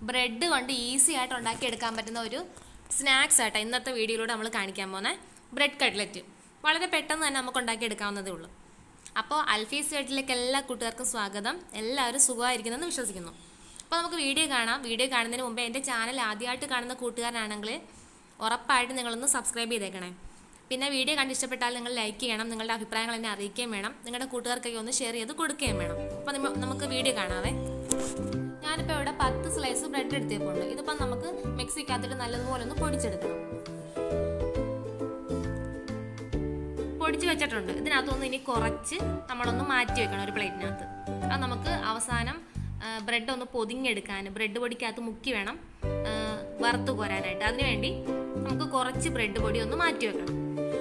bread കൊണ്ട് easy ആയിട്ട് ഉണ്ടാക്കിയെടുക്കാൻ പറ്റുന്ന ഒരു സ്നാക്സ് ആട്ടോ ഇന്നത്തെ വീഡിയോയിലൂടെ നമ്മൾ കാണിക്കാൻ പോകുന്നത് ബ്രെഡ് കട്ട്ലറ്റ് വളരെ പെട്ടെന്ന് തന്നെ നമുക്ക് ഉണ്ടാക്കിയെടുക്കാവുന്നതേ ഉള്ളൂ അപ്പോൾ അൽഫീസ് വീട്ടിലേക്ക് എല്ലാ കൂട്ടുകാർക്കും സ്വാഗതം എല്ലാവരും സുഖമായിരിക്കുന്നെന്ന് വിശ്വസിക്കുന്നു അപ്പോൾ നമുക്ക് വീഡിയോ കാണാം വീഡിയോ കാണുന്നതിന് മുമ്പേ എൻ്റെ ചാനൽ ആദ്യമായിട്ട് കാണുന്ന കൂട്ടുകാരനാണെങ്കിൽ ഉറപ്പായിട്ട് നിങ്ങളൊന്ന് സബ്സ്ക്രൈബ് ചെയ്തേക്കണേ പിന്നെ വീഡിയോ കണ്ട് ഇഷ്ടപ്പെട്ടാൽ നിങ്ങൾ ലൈക്ക് ചെയ്യണം നിങ്ങളുടെ അഭിപ്രായങ്ങൾ എന്നെ അറിയിക്കുകയും വേണം നിങ്ങളുടെ കൂട്ടുകാർക്കൊക്കെ ഒന്ന് ഷെയർ ചെയ്ത് കൊടുക്കുകയും വേണം അപ്പോൾ നിമ- നമുക്ക് വീഡിയോ കാണാവേ ഞാനിപ്പോൾ ഇവിടെ പത്ത് സ്ലൈസ് ബ്രെഡ് എടുത്തേപ്പുണ്ട് ഇതിപ്പം നമുക്ക് മിക്സിക്കകത്തിട്ട് നല്ലതുപോലെ ഒന്ന് പൊടിച്ചെടുക്കണം പൊടിച്ച് വെച്ചിട്ടുണ്ട് ഇതിനകത്തൊന്ന് ഇനി കുറച്ച് നമ്മളൊന്ന് മാറ്റി വെക്കണം ഒരു പ്ലേറ്റിനകത്ത് അത് നമുക്ക് അവസാനം ബ്രെഡ് ഒന്ന് പൊതിഞ്ഞെടുക്കാൻ ബ്രെഡ് പൊടിക്കകത്ത് മുക്കി വേണം ആ, വറുത്ത് കോരാനായിട്ട് അതിനുവേണ്ടി നമുക്ക് കുറച്ച് ബ്രെഡ് പൊടി ഒന്ന് മാറ്റി വെക്കണം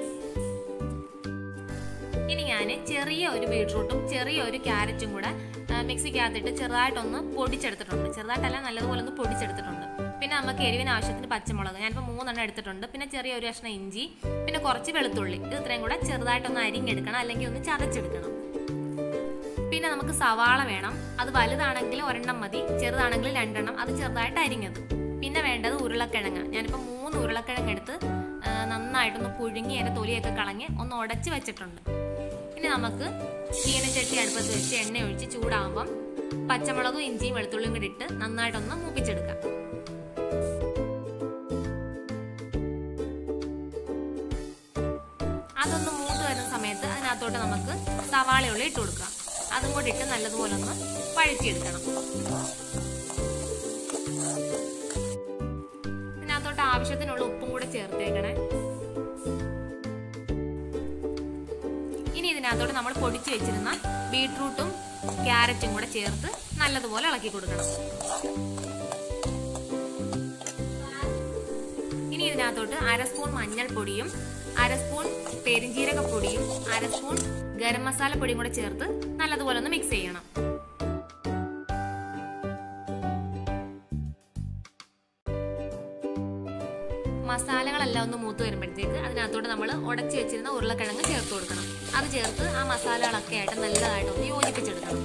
ഇനി ഞാൻ ചെറിയ ഒരു ബീട്രൂട്ടും ചെറിയ ഒരു ക്യാരറ്റും കൂടെ ആ, മിക്സിക്കകത്തിട്ട് ചെറുതായിട്ടൊന്ന് പൊടിച്ചെടുത്തിട്ടുണ്ട് ചെറുതായിട്ടല്ല നല്ലതുപോലെ ഒന്ന് പൊടിച്ചെടുത്തിട്ടുണ്ട് പിന്നെ നമുക്ക് എരിവിന് ആവശ്യത്തിന് പച്ചമുളക് ഞാനിപ്പോൾ മൂന്നെണ്ണം എടുത്തിട്ടുണ്ട് പിന്നെ ചെറിയ ഒരു കഷ്ണം ഇഞ്ചി പിന്നെ കുറച്ച് വെളുത്തുള്ളി ഇത് ഇത്രയും കൂടെ ചെറുതായിട്ടൊന്ന് അരിഞ്ഞെടുക്കണം അല്ലെങ്കിൽ ഒന്ന് ചതച്ചെടുക്കണം പിന്നെ നമുക്ക് സവാള വേണം അത് വലുതാണെങ്കിൽ ഒരെണ്ണം മതി ചെറുതാണെങ്കിൽ രണ്ടെണ്ണം അത് ചെറുതായിട്ട് അരിഞ്ഞത് പിന്നെ വേണ്ടത് ഉരുളക്കിഴങ്ങ് ഞാനിപ്പോൾ മൂന്ന് ഉരുളക്കിഴങ്ങ് എടുത്ത് ആ, നന്നായിട്ടൊന്ന് പുഴുങ്ങി അതിൻ്റെ തൊലിയൊക്കെ കളഞ്ഞ് ഒന്ന് ഉടച്ച് വെച്ചിട്ടുണ്ട് ഇനി നമുക്ക് ചീനച്ചട്ടി അടുപ്പത്ത് വെച്ച് എണ്ണ ഒഴിച്ച് ചൂടാകുമ്പം പച്ചമുളകും ഇഞ്ചിയും വെളുത്തുള്ളിയും കൂടി ഇട്ട് നന്നായിട്ടൊന്ന് മൂപ്പിച്ചെടുക്കാം അതൊന്ന് മൂത്ത് വരുന്ന സമയത്ത് അതിനകത്തോട്ട് നമുക്ക് സവാളയുള്ളി ഇട്ട് കൊടുക്കാം അതും കൂടി ഇട്ട് നല്ലതുപോലെ ഒന്ന് വഴറ്റിയെടുക്കണം ഇതിനകത്തോട്ട് ആവശ്യത്തിനുള്ള ഉപ്പും കൂടെ ചേർത്തേക്കണേ ഇനി ഇതിനകത്തോട്ട് നമ്മൾ പൊടിച്ചു വെച്ചിരുന്ന ബീട്രൂട്ടും ക്യാരറ്റും കൂടെ ചേർത്ത് നല്ലതുപോലെ ഇളക്കി കൊടുക്കണം ഇനി ഇതിനകത്തോട്ട് അര സ്പൂൺ മഞ്ഞൾപ്പൊടിയും അര സ്പൂൺ പെരിഞ്ജീരകപ്പൊടിയും അര സ്പൂൺ ഗരം മസാല പൊടിയും കൂടെ ചേർത്ത് നല്ലതുപോലെ ഒന്ന് മിക്സ് ചെയ്യണം മസാലകളെല്ലാം ഒന്ന് മൂത്ത് വരുമ്പോഴത്തേക്ക് അതിനകത്തോട്ട് നമ്മൾ ഉടച്ചു വെച്ചിരുന്ന ഉരുളക്കിഴങ്ങ് ചേർത്ത് കൊടുക്കണം അത് ചേർത്ത് ആ മസാലകളൊക്കെ ആയിട്ട് നല്ലതായിട്ട് ഒന്ന് യോജിപ്പിച്ചെടുക്കണം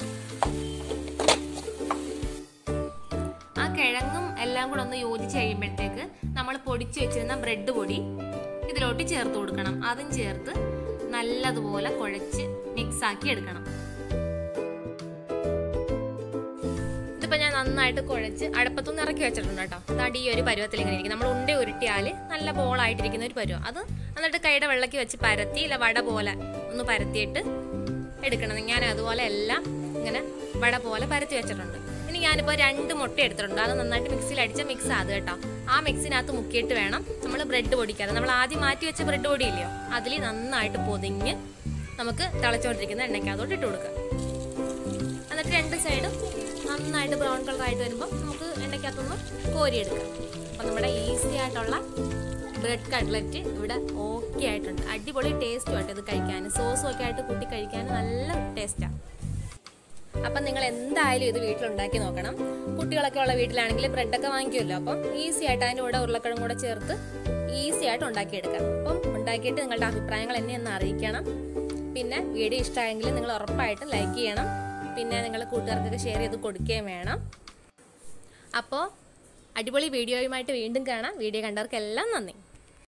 ആ കിഴങ്ങും എല്ലാം കൂടെ ഒന്ന് യോജിച്ച് കഴിയുമ്പോഴത്തേക്ക് നമ്മൾ പൊടിച്ചു വെച്ചിരുന്ന ബ്രെഡ് പൊടി ഇതിലോട്ട് ചേർത്ത് കൊടുക്കണം അതും ചേർത്ത് നല്ലതുപോലെ കുഴച്ച് മിക്സ് ആക്കി എടുക്കണം ഇതിപ്പോ ഞാൻ നന്നായിട്ട് കുഴച്ച് അടുപ്പത്തുനിന്ന് ഇറക്കി വെച്ചിട്ടുണ്ട് കേട്ടോ അതാണ്ട് ഈ ഒരു പരുവത്തിൽ ഇങ്ങനെ ഇരിക്കും നമ്മൾ ഉണ്ട ഉരുട്ടിയാൽ നല്ല ബോളായിട്ടിരിക്കുന്ന ഒരു പരുവം അത് എന്നിട്ട് കൈയുടെ വെള്ളക്കി വെച്ച് പരത്തി ഇല്ല വട പോലെ ഒന്ന് പരത്തിയിട്ട് എടുക്കണം ഞാൻ അതുപോലെ എല്ലാം ഇങ്ങനെ വട പോലെ പരത്തി വെച്ചിട്ടുണ്ട് ഇനി ഞാനിപ്പോൾ രണ്ട് മുട്ട എടുത്തിട്ടുണ്ട് അത് നന്നായിട്ട് മിക്സിയിൽ അടിച്ച മിക്സ് അത് കേട്ടോ ആ മിക്സിനകത്ത് മുക്കിയിട്ട് വേണം നമ്മൾ ബ്രെഡ് പൊടിക്കാതെ നമ്മൾ ആദ്യം മാറ്റി വെച്ച ബ്രെഡ് പൊടി ഇല്ലയോ അതിൽ നന്നായിട്ട് പൊതിഞ്ഞ് നമുക്ക് തിളച്ചോണ്ടിരിക്കുന്ന എണ്ണയ്ക്കകത്തോട്ട് ഇട്ട് കൊടുക്കുക എന്നിട്ട് രണ്ട് സൈഡും നന്നായിട്ട് ബ്രൗൺ കളർ ആയിട്ട് വരുമ്പോൾ നമുക്ക് എണ്ണയ്ക്കകത്തൊന്ന് കോരിയെടുക്കാം അപ്പം നമ്മുടെ ഈസി ആയിട്ടുള്ള ബ്രെഡ് കട്ട്ലറ്റ് ഇവിടെ ഓക്കെ ആയിട്ടുണ്ട് അടിപൊളി ടേസ്റ്റും ആയിട്ട് ഇത് കഴിക്കാൻ സോസും ഒക്കെ ആയിട്ട് കൂട്ടി കഴിക്കാൻ നല്ല ടേസ്റ്റാണ് അപ്പം നിങ്ങൾ എന്തായാലും ഇത് വീട്ടിലുണ്ടാക്കി നോക്കണം കുട്ടികളൊക്കെ ഉള്ള വീട്ടിലാണെങ്കിൽ ബ്രെഡൊക്കെ വാങ്ങിക്കുമല്ലോ അപ്പം ഈസി ആയിട്ട് അതിൻ്റെ കൂടെ ഉരുളക്കിഴങ്ങ് കൂടെ ചേർത്ത് ഈസി ആയിട്ട് ഉണ്ടാക്കിയെടുക്കാം അപ്പം ഉണ്ടാക്കിയിട്ട് നിങ്ങളുടെ അഭിപ്രായങ്ങൾ എന്നെ ഒന്ന് അറിയിക്കണം പിന്നെ വീഡിയോ ഇഷ്ടമായെങ്കിൽ നിങ്ങൾ ഉറപ്പായിട്ടും ലൈക്ക് ചെയ്യണം പിന്നെ നിങ്ങളുടെ കൂട്ടുകാർക്കൊക്കെ ഷെയർ ചെയ്ത് കൊടുക്കുകയും വേണം അപ്പോൾ അടിപൊളി വീഡിയോയുമായിട്ട് വീണ്ടും കാണാം വീഡിയോ കണ്ടവർക്കെല്ലാം നന്ദി